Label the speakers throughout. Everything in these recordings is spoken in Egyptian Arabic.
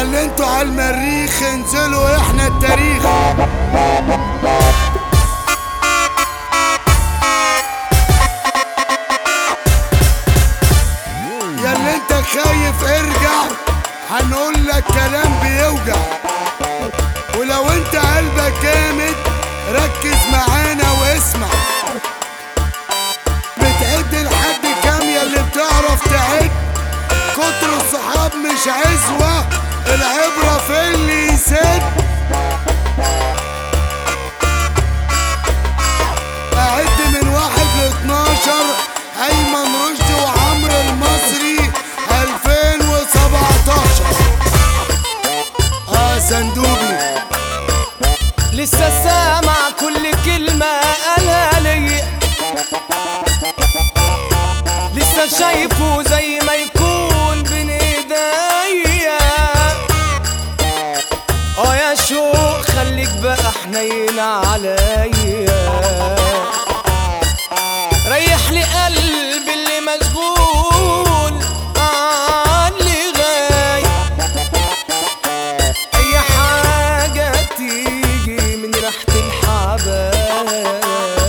Speaker 1: اللي انتوا على المريخ انزلوا احنا التاريخ يا اللي انت خايف ارجع هنقول لك كلام بيوجع ولو انت قلبك جامد ركز معانا واسمع بتعد لحد كام يا اللي بتعرف تعد كتر الصحاب مش عزوة العبرة في اللي يسد أعد من واحد لاتناشر أيمن رشدي وعمرو المصري 2017 آه صندوقي
Speaker 2: لسه سامع كل كلمة قالها لي لسه شايفه زي ما يكون بين ايديا اه يا شوق خليك بقى حنين عليا ريح لي قلبي اللي مشغول عني غايب اي حاجة تيجي من ريحة الحبايب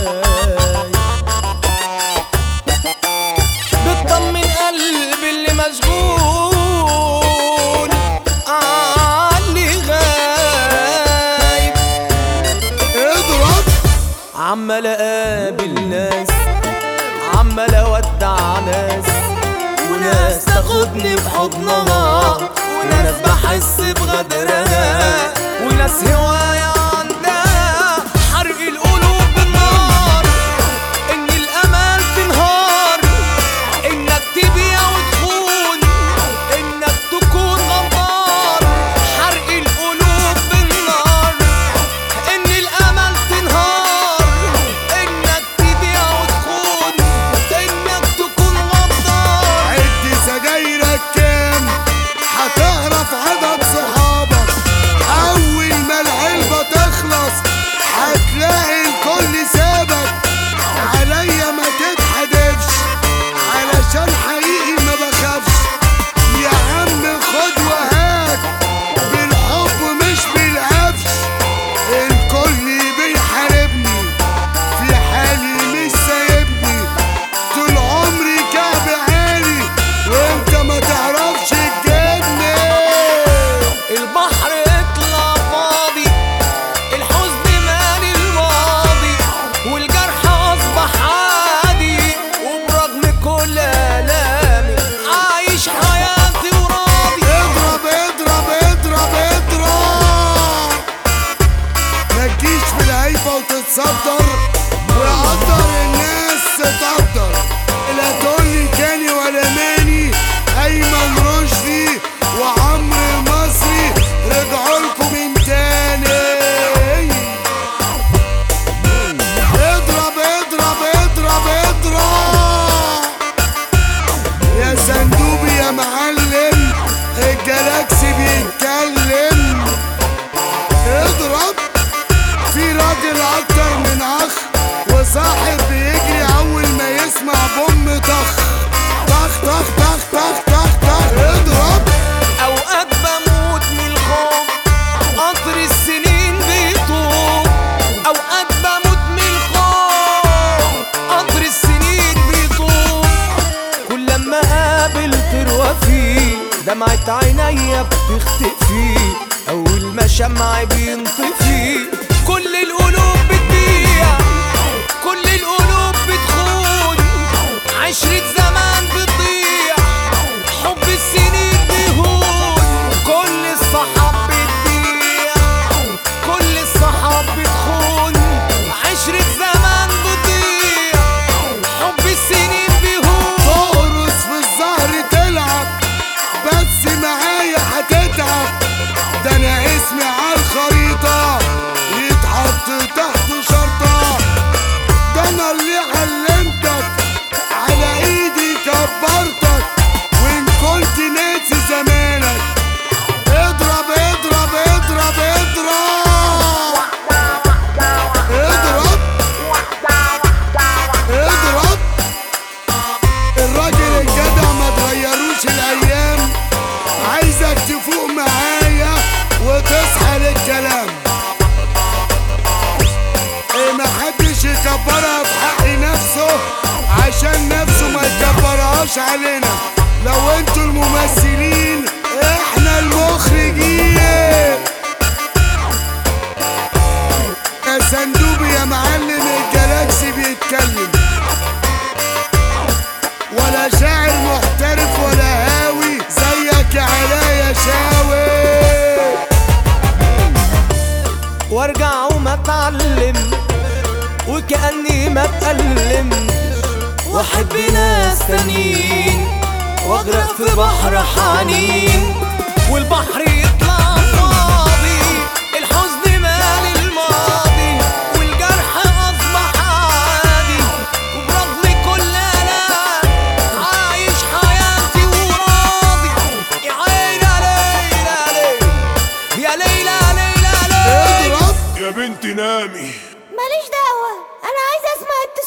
Speaker 2: بتطمن قلبي اللي مشغول عني غايب
Speaker 1: اضرب
Speaker 2: عمال اقابل ناس عمال اودع ناس وناس تاخدني بحضنها وناس بحس بغدرها وناس هواية عندها حرق القلوب بالنار ان الامل تنهار انك تبيع وتخون انك تكون غدار حرق القلوب بالنار ان الامل تنهار انك تبيع وتخون انك تكون غدار
Speaker 1: عد سجايرك كام هتعرف عدد صحابك اول ما العلبة تخلص هتلاقي الكل سابك عليا ما تتحدفش علشان حقيقي ما بخافش يا عم خد وهات بالحب مش بالقفش الكل بيحاربني في حالي مش سايبني طول عمري كعب عالي وانت ما تعرفش تجيبني
Speaker 2: البحر اطلع فاضي الحزن مالي الماضي والجرح اصبح عادي وبرغم كل الامي عايش حياتي وراضي
Speaker 1: اضرب اضرب اضرب اضرب ما تجيش في الهيفا وتتصدر وقدر الناس تقدر لا تقولي كاني ولا ماني ايمن رشدي وعمرو المصري رجعوا لكم من تاني اضرب اضرب اضرب اضرب يا صندوقي يا معلم الجلاكسي بيتكلم اضرب في راجل اكتر من اخ وصاحب بيجري اول ما يسمع بوم طخ طخ طخ طخ طخ طخ طخ اضرب
Speaker 2: اوقات بموت من الخوف قطر السنين بيطوف اوقات بموت من الخوف قطر السنين بيطوف كل لما قابلت روافي دمعة عينيا بتختفي اول ما شمعي بينطفي كل القلوب بتبيع كل القلوب بتخون عشرة زمان بتضيع حب السنين بيهون كل الصحاب بتبيع كل الصحاب بتخون عشرة زمان بتضيع حب السنين بيهون
Speaker 1: تقرص في الظهر تلعب بس معايا هتتعب ده انا اسمي على الخريطة يتحط تحت مش علينا لو انتوا الممثلين احنا المخرجين يا صندوق يا معلم الجلاكسي بيتكلم ولا شاعر محترف ولا هاوي زيك يا علاء شاوي
Speaker 2: وارجع وما اتعلم وكأني ما اتألم واحب ناس تانيين واغرق في بحر حنين والبحر يطلع فاضي الحزن مال الماضي والجرح اصبح عادي وبرغم كل الام عايش حياتي وراضي يا عيني يا ليلى يا ليلى يا ليلى ليلى
Speaker 1: اضرب
Speaker 3: يا بنت نامي
Speaker 4: ماليش دعوة أنا عايزة أسمع التون